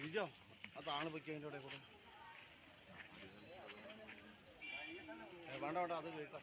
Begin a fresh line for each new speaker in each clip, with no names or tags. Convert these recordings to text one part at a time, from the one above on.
ജിജോ ആ താണ് പൊയ്ക്കോ അതിൻ്റെ കൂടെ കൂടെ ഏ, വേണ്ട വേണ്ട അത് കേൾക്കാം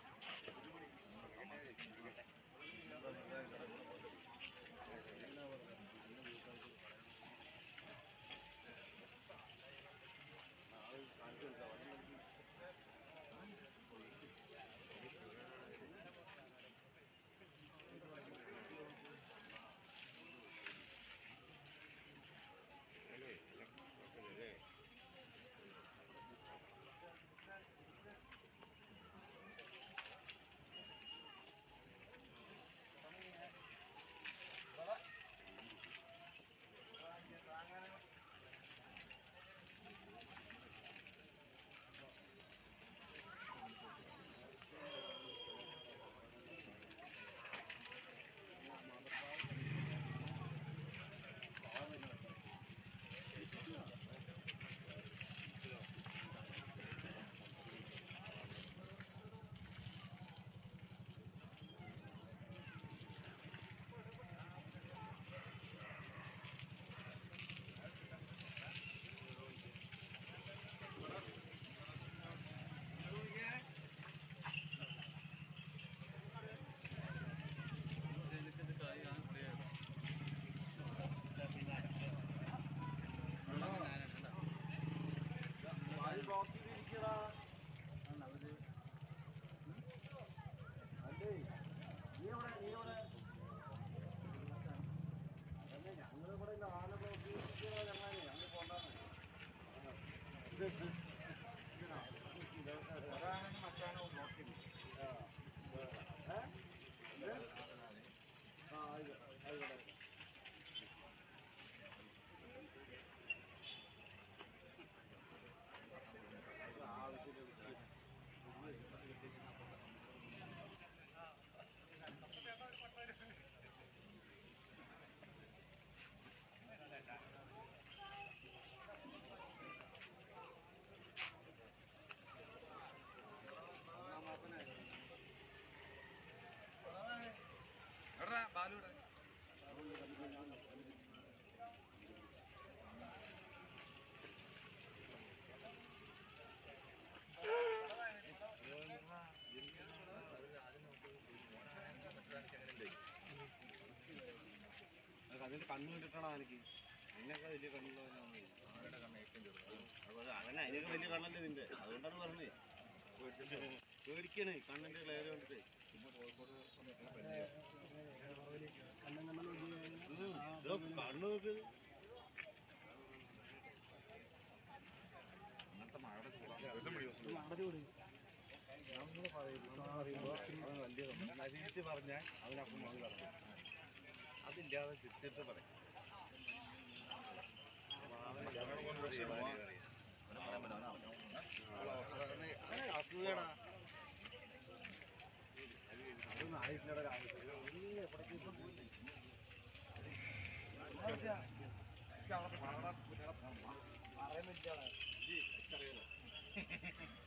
അല്ലേ നീ എവിടെ നീ എവിടെ അല്ലേ ഞങ്ങളിവിടെ ഇല്ല ആന ബ്ലോക്ക് ഞങ്ങളെ ഞങ്ങൾ പോണ്ടാന്ന് ആ ആയിക്കോട്ടെ ആയിക്കോട്ടെ
ബാലുടെ
അതിന്റെ കണ്ണു കണ്ടിട്ടാണ് എനിക്ക് നിന്നൊക്കെ വലിയ കണ്ണുള്ളവനാണ് അതുപോലെ അങ്ങനെ അതിനൊക്കെ വലിയ കണ്ണല്ലേ നിന്റെ അതുകൊണ്ടാണ് പറഞ്ഞത് പേടിക്കണേ കണ്ണിന്റെ ലെയർ കണ്ടിട്ട് ഉം, ഇതോ കണ്ണ് നോക്ക് നശിച്ച് പറഞ്ഞാൽ അവനപ്പം മതി പറഞ്ഞു അതില്ലാതെ ചിത്തിട്ട് പറയും അസുഖടാ അതൊന്നും ആയിട്ടില്ലടാ കാര്യം. നീ എവിടേക്ക് ഇപ്പം പോയി? പറയുന്നില്ലടാ. ജി, എനിക്കറിയാലോ.